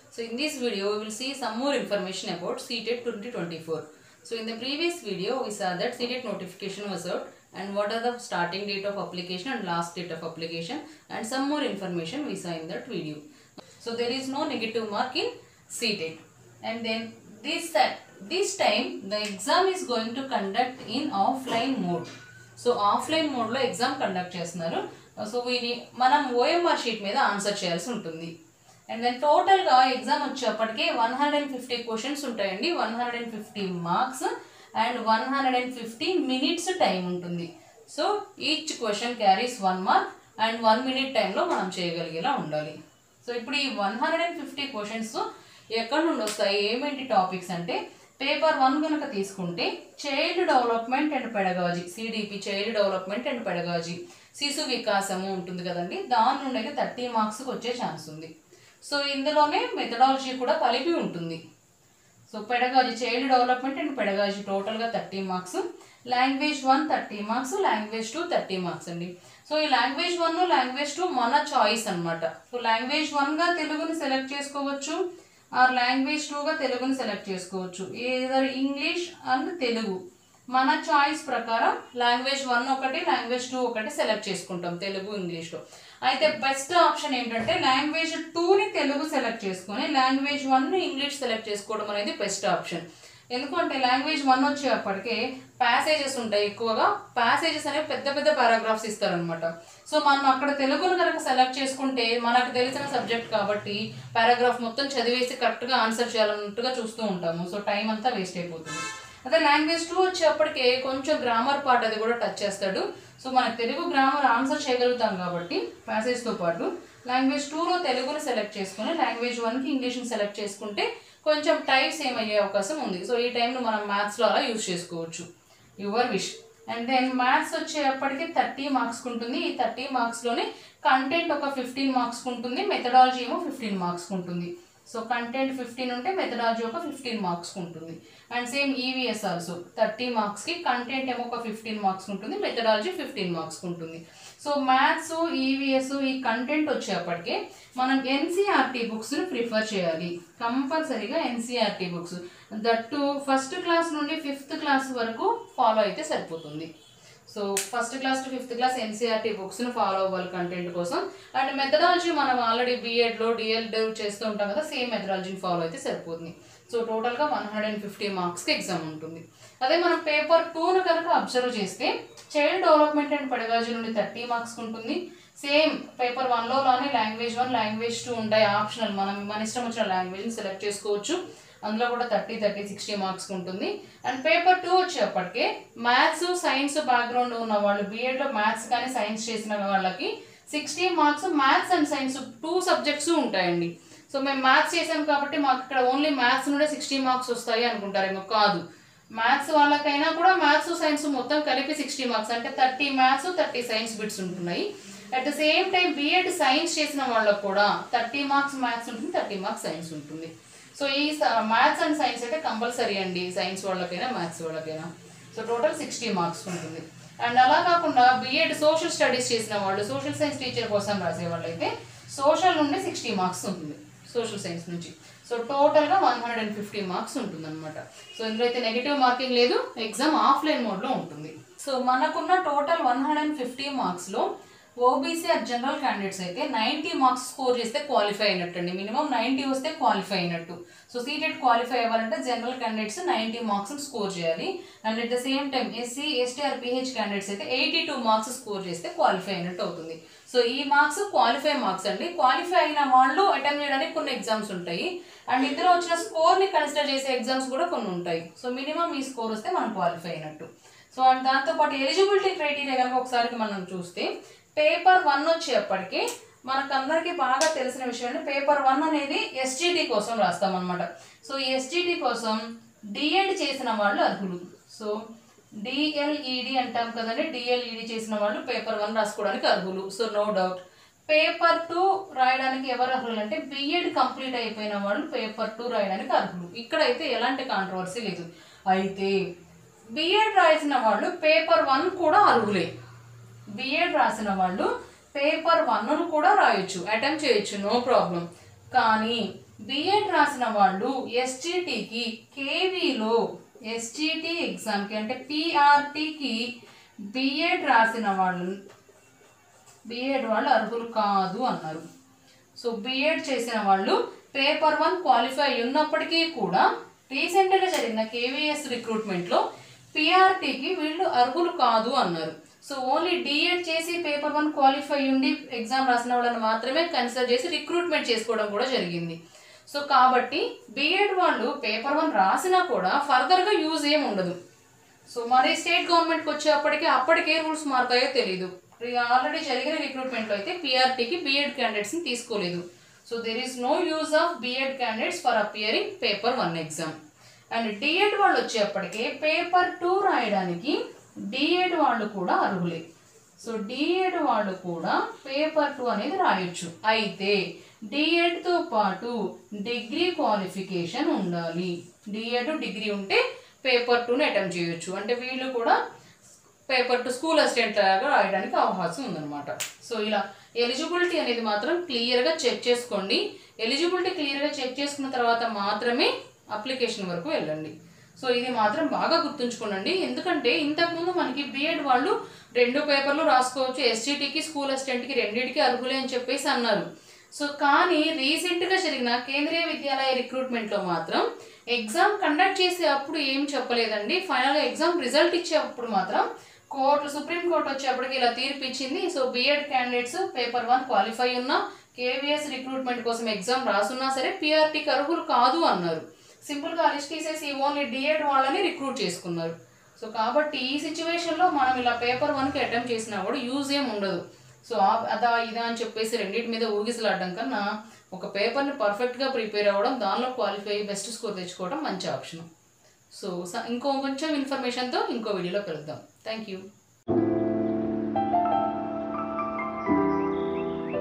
So in this video, we will see some more information about CTET 2024. So in the previous video, we saw that CTET notification was out and what are the starting date of application and last date of application and some more information we saw in that video. So there is no negative mark in CTET. And then this that this time the exam is going to conduct in offline mode. So offline మోడ్లో exam conduct చేస్తున్నారు so వీని మనం OMR sheet మీద answer చేయాల్సి ఉంటుంది and then టోటల్గా exam వచ్చేప్పటికి one hundred and fifty questions ఉంటాయండి one hundred and fifty marks and one hundred and fifty minutes time ఉంటుంది so each question carries one mark and one minute టైంలో మనం చేయగలిగేలా ఉండాలి సో ఇప్పుడు ఈ one hundred and fifty questions ఎక్కడి నుండి వస్తాయి ఏమేంటి టాపిక్స్ అంటే పేపర్ వన్ కనుక తీసుకుంటే child development and pedagogy CDP child development and pedagogy శిశు వికాసము ఉంటుంది కదండి దాని నుండి అయితే థర్టీ మార్క్స్కి వచ్చే ఛాన్స్ ఉంది సో ఇందులోనే మెథడాలజీ కూడా కలిపి ఉంటుంది so pedagogy child development and pedagogy టోటల్గా thirty marks language one thirty marks language two thirty marks అండి సో ఈ లాంగ్వేజ్ వన్ లాంగ్వేజ్ టూ మన చాయిస్ అన్నమాట సో లాంగ్వేజ్ వన్గా తెలుగుని సెలెక్ట్ చేసుకోవచ్చు ఆర్ లాంగ్వేజ్ టూగా తెలుగుని సెలెక్ట్ చేసుకోవచ్చు ఏదర్ ఇంగ్లీష్ అండ్ తెలుగు మన చాయిస్ ప్రకారం లాంగ్వేజ్ వన్ ఒకటి లాంగ్వేజ్ టూ ఒకటి సెలెక్ట్ చేసుకుంటాం తెలుగు ఇంగ్లీష్లో అయితే బెస్ట్ ఆప్షన్ ఏంటంటే లాంగ్వేజ్ టూని తెలుగు సెలెక్ట్ చేసుకొని లాంగ్వేజ్ వన్ ఇంగ్లీష్ సెలెక్ట్ చేసుకోవడం అనేది బెస్ట్ ఆప్షన్ ఎందుకంటే లాంగ్వేజ్ వన్ వచ్చేప్పటికే ప్యాసేజెస్ ఉంటాయి ఎక్కువగా ప్యాసేజెస్ అనేవి పెద్ద పెద్ద పారాగ్రాఫ్స్ ఇస్తారనమాట సో మనం అక్కడ తెలుగును కనుక సెలెక్ట్ చేసుకుంటే మనకు తెలిసిన సబ్జెక్ట్ కాబట్టి పారాగ్రాఫ్ మొత్తం చదివేసి కరెక్ట్గా ఆన్సర్ చేయాలన్నట్టుగా చూస్తూ ఉంటాము సో టైం అంతా వేస్ట్ అయిపోతుంది అదే లాంగ్వేజ్ టూ వచ్చేప్పటికే కొంచెం గ్రామర్ పార్ట్ అది కూడా టచ్ చేస్తాడు సో మనకు తెలుగు గ్రామర్ ఆన్సర్ చేయగలుగుతాం కాబట్టి ప్యాసేజ్తో పాటు లాంగ్వేజ్ టూలో తెలుగుని సెలెక్ట్ చేసుకుని లాంగ్వేజ్ వన్కి ఇంగ్లీష్ని సెలెక్ట్ చేసుకుంటే కొంచెం టైం సేమ్ అయ్యే అవకాశం ఉంది సో ఈ టైంలో మనం మ్యాథ్స్లో అలా యూజ్ చేసుకోవచ్చు your wish and then maths వచ్చేప్పటికి థర్టీ మార్క్స్ ఉంటుంది ఈ థర్టీ మార్క్స్లోనే కంటెంట్ ఒక ఫిఫ్టీన్ మార్క్స్ ఉంటుంది మెథడాలజీ ఏమో ఫిఫ్టీన్ మార్క్స్ ఉంటుంది సో కంటెంట్ ఫిఫ్టీన్ ఉంటే మెథడాలజీ ఒక ఫిఫ్టీన్ మార్క్స్ ఉంటుంది and same EVS also thirty మార్క్స్కి కంటెంట్ ఏమో ఒక ఫిఫ్టీన్ మార్క్స్ ఉంటుంది మెథడాలజీ ఫిఫ్టీన్ మార్క్స్ ఉంటుంది సో మ్యాథ్స్ ఈవీఎస్ ఈ కంటెంట్ వచ్చేప్పటికే మనం ఎన్సీఆర్టీ బుక్స్ని ప్రిఫర్ చేయాలి కంపల్సరీగా NCERT books that first class నుండి ఫిఫ్త్ క్లాస్ వరకు ఫాలో అయితే సరిపోతుంది so first class to fifth class NCERT బుక్స్ని ఫాలో అవ్వాలి కంటెంట్ కోసం అండ్ మెథడాలజీ మనం ఆల్రెడీ బీఎడ్లో డిఎల్డ్ చేస్తూ ఉంటాం కదా సేమ్ మెథడాలజీని ఫాలో అయితే సరిపోతుంది సో టోటల్గా వన్ హండ్రెడ్ అండ్ ఫిఫ్టీ మార్క్స్కి ఎగ్జామ్ ఉంటుంది అదే మనం పేపర్ టూను కనుక అబ్జర్వ్ చేస్తే చైల్డ్ డెవలప్మెంట్ అండ్ పెడగాజీ నుండి థర్టీ మార్క్స్ ఉంటుంది సేమ్ పేపర్ వన్లో లానే లాంగ్వేజ్ వన్ లాంగ్వేజ్ టూ ఉంటాయి ఆప్షనల్ మనం మన ఇష్టం వచ్చిన లాంగ్వేజ్ని సెలెక్ట్ చేసుకోవచ్చు అందులో కూడా థర్టీ థర్టీ సిక్స్టీ మార్క్స్ ఉంటుంది అండ్ పేపర్ టూ వచ్చేప్పటికే మ్యాథ్స్ సైన్స్ బ్యాక్గ్రౌండ్ ఉన్న వాళ్ళు బీఎడ్లో మ్యాథ్స్ కానీ సైన్స్ చేసిన వాళ్ళకి sixty marks maths and science two subjects ఉంటాయండి సో మేము మ్యాథ్స్ చేసాం కాబట్టి మాకు ఇక్కడ ఓన్లీ మ్యాథ్స్ నుండే సిక్స్టీ మార్క్స్ వస్తాయి అనుకుంటారేమో కాదు మ్యాథ్స్ వాళ్ళకైనా కూడా మ్యాథ్స్ సైన్స్ మొత్తం కలిపి సిక్స్టీ మార్క్స్ అంటే thirty maths thirty science bits ఉంటున్నాయి at the same time BEd science చేసిన వాళ్ళకు కూడా థర్టీ మార్క్స్ మ్యాథ్స్ ఉంటుంది థర్టీ మార్క్స్ సైన్స్ ఉంటుంది సో ఈ మ్యాథ్స్ అండ్ సైన్స్ అయితే కంపల్సరీ అండి సైన్స్ వాళ్ళకైనా మ్యాథ్స్ వాళ్ళకైనా సో టోటల్ సిక్స్టీ మార్క్స్ ఉంటుంది అండ్ అలా కాకుండా బీఎడ్ సోషల్ స్టడీస్ చేసిన వాళ్ళు సోషల్ సైన్స్ టీచర్ కోసం రాసే వాళ్ళు అయితే సోషల్ నుండి సిక్స్టీ మార్క్స్ ఉంటుంది సోషల్ సైన్స్ నుంచి సో టోటల్గా one hundred and fifty marks ఉంటుంది అనమాట సో ఇందులో అయితే నెగిటివ్ మార్కింగ్ లేదు ఎగ్జామ్ ఆఫ్లైన్ మోడ్లో ఉంటుంది సో మనకున్న total one hundred and fifty మార్క్స్లో ఓబీసీ ఆర్ జనరల్ క్యాండిడేట్స్ అయితే నైంటీ మార్క్స్ స్కోర్ చేస్తే క్వాలిఫై అయినట్టు అండి మినిమం నైంటీ వస్తే క్వాలిఫై అయినట్టు సో సీటెడ్ క్వాలిఫై అవ్వాలంటే general candidates ninety marks score చేయాలి and at the same time SC STR PH candidates అయితే ఎయిటీ టూ మార్క్స్ స్కోర్ చేస్తే క్వాలిఫై అయినట్టు అవుతుంది సో ఈ మార్క్స్ క్వాలిఫై మార్క్స్ అండి క్వాలిఫై అయిన వాళ్ళు అటెంప్ట్ చేయడానికి కొన్ని ఎగ్జామ్స్ ఉంటాయి అండ్ ఇందులో వచ్చిన స్కోర్ని కన్సిడర్ చేసే ఎగ్జామ్స్ కూడా కొన్ని ఉంటాయి సో మినిమం ఈ స్కోర్ వస్తే మనం క్వాలిఫై అయినట్టు సో అండ్ దాంతోపాటు ఎలిజిబిలిటీ క్రైటీరియా కనుక ఒకసారి మనం చూస్తే పేపర్ వన్ వచ్చేప్పటికి మనకు అందరికీ బాగా తెలిసిన విషయం అంటే పేపర్ వన్ అనేది ఎస్జిటి కోసం రాస్తాం అనమాట సో ఈ ఎస్జిటి కోసం డిఎడ్ చేసిన వాళ్ళు అర్హులు సో డిఎల్ఈడి అంటాం కదండి డిఎల్ఈడి చేసిన వాళ్ళు పేపర్ వన్ రాసుకోవడానికి అర్హులు so no doubt paper two రాయడానికి ఎవరు అర్హులు అంటే బిఎడ్ కంప్లీట్ అయిపోయిన వాళ్ళు పేపర్ టూ రాయడానికి అర్హులు ఇక్కడైతే ఎలాంటి కాంట్రవర్సీ లేదు అయితే బిఎడ్ రాసిన వాళ్ళు పేపర్ వన్ కూడా అర్హులే బిఎడ్ రాసిన వాళ్ళు పేపర్ వన్ను కూడా రాయొచ్చు అటెంప్ట్ చేయొచ్చు నో ప్రాబ్లం కానీ బిఎడ్ రాసిన వాళ్ళు ఎస్జిటికి కేవీలో ఎస్జిటి ఎగ్జామ్కి అంటే పిఆర్టీకి బిఎడ్ రాసిన వాళ్ళు బిఎడ్ వాళ్ళు అర్హులు కాదు అన్నారు సో బిఎడ్ చేసిన వాళ్ళు పేపర్ వన్ క్వాలిఫై ఉన్నప్పటికీ కూడా రీసెంట్గా జరిగిన కేవీఎస్ రిక్రూట్మెంట్లో పిఆర్టీకి వీళ్ళు అర్హులు కాదు అన్నారు సో ఓన్లీ డిఎడ్ చేసి పేపర్ వన్ క్వాలిఫై ఉండి ఎగ్జామ్ రాసిన వాళ్ళని మాత్రమే కన్సిడర్ చేసి రిక్రూట్మెంట్ చేసుకోవడం కూడా జరిగింది సో కాబట్టి బిఎడ్ వాళ్ళు పేపర్ వన్ రాసినా కూడా ఫర్దర్గా యూజ్ ఏం ఉండదు సో మరి స్టేట్ గవర్నమెంట్కి వచ్చేప్పటికి అప్పటికే రూల్స్ మారుతాయో తెలియదు ఆల్రెడీ జరిగిన రిక్రూట్మెంట్లో అయితే పిఆర్టీకి బిఎడ్ క్యాండిడేట్స్ని తీసుకోలేదు so there is no use of BEd candidates for appearing paper one exam and DEd వాళ్ళు వచ్చేప్పటికే పేపర్ టూ రాయడానికి డిఎడ్ వాళ్ళు కూడా అర్హులే సో డిఎడ్ వాళ్ళు కూడా పేపర్ టూ అనేది రాయొచ్చు అయితే డిఎడ్తో పాటు డిగ్రీ క్వాలిఫికేషన్ ఉండాలి డిఎడ్ డిగ్రీ ఉంటే పేపర్ టూని అటెంప్ట్ చేయొచ్చు అంటే వీళ్ళు కూడా పేపర్ టు స్కూల్ అసిస్టెంట్ లాగా రాయడానికి అవకాశం ఉందన్నమాట సో ఇలా ఎలిజిబిలిటీ అనేది మాత్రం క్లియర్గా చెక్ చేసుకోండి ఎలిజిబిలిటీ క్లియర్గా చెక్ చేసుకున్న తర్వాత మాత్రమే అప్లికేషన్ వరకు వెళ్ళండి సో ఇది మాత్రం బాగా గుర్తుంచుకోండి ఎందుకంటే ఇంతకుముందు మనకి బిఎడ్ వాళ్ళు రెండు పేపర్లు రాసుకోవచ్చు ఎస్జిటికి స్కూల్ అసిస్టెంట్కి రెండింటికి అర్హులే అని చెప్పేసి అన్నారు సో కానీ రీసెంట్గా జరిగిన కేంద్రీయ విద్యాలయ రిక్రూట్మెంట్లో మాత్రం ఎగ్జామ్ కండక్ట్ చేసే అప్పుడు ఏం చెప్పలేదండి ఫైనల్గా ఎగ్జామ్ రిజల్ట్ ఇచ్చేటప్పుడు మాత్రం కోర్టు సుప్రీం కోర్టు వచ్చేప్పటికి ఇలా తీర్పు ఇచ్చింది so BEd candidates paper one qualify ఉన్నా కేవీఎస్ రిక్రూట్మెంట్ కోసం ఎగ్జామ్ రాసున్నా సరే పిఆర్టీకి అర్హులు కాదు అన్నారు సింపుల్గా లిస్ట్ తీసేసి ఓన్లీ డిఎడ్ వాళ్ళని రిక్రూట్ చేసుకున్నారు సో కాబట్టి ఈ సిచ్యువేషన్లో మనం ఇలా పేపర్ వన్కి అటెంప్ట్ చేసినా కూడా యూజ్ ఏం ఉండదు సో ఆ- అదా ఇదా అని చెప్పేసి రెండింటి మీద ఊగిసలాడడం కన్నా ఒక పేపర్ని పర్ఫెక్ట్గా ప్రిపేర్ అవ్వడం దానిలో క్వాలిఫై బెస్ట్ స్కోర్ తెచ్చుకోవడం మంచి ఆప్షన్ సో స- ఇంకో కొంచెం ఇన్ఫర్మేషన్తో ఇంకో వీడియోలో కలుద్దాం థ్యాంక్ యూ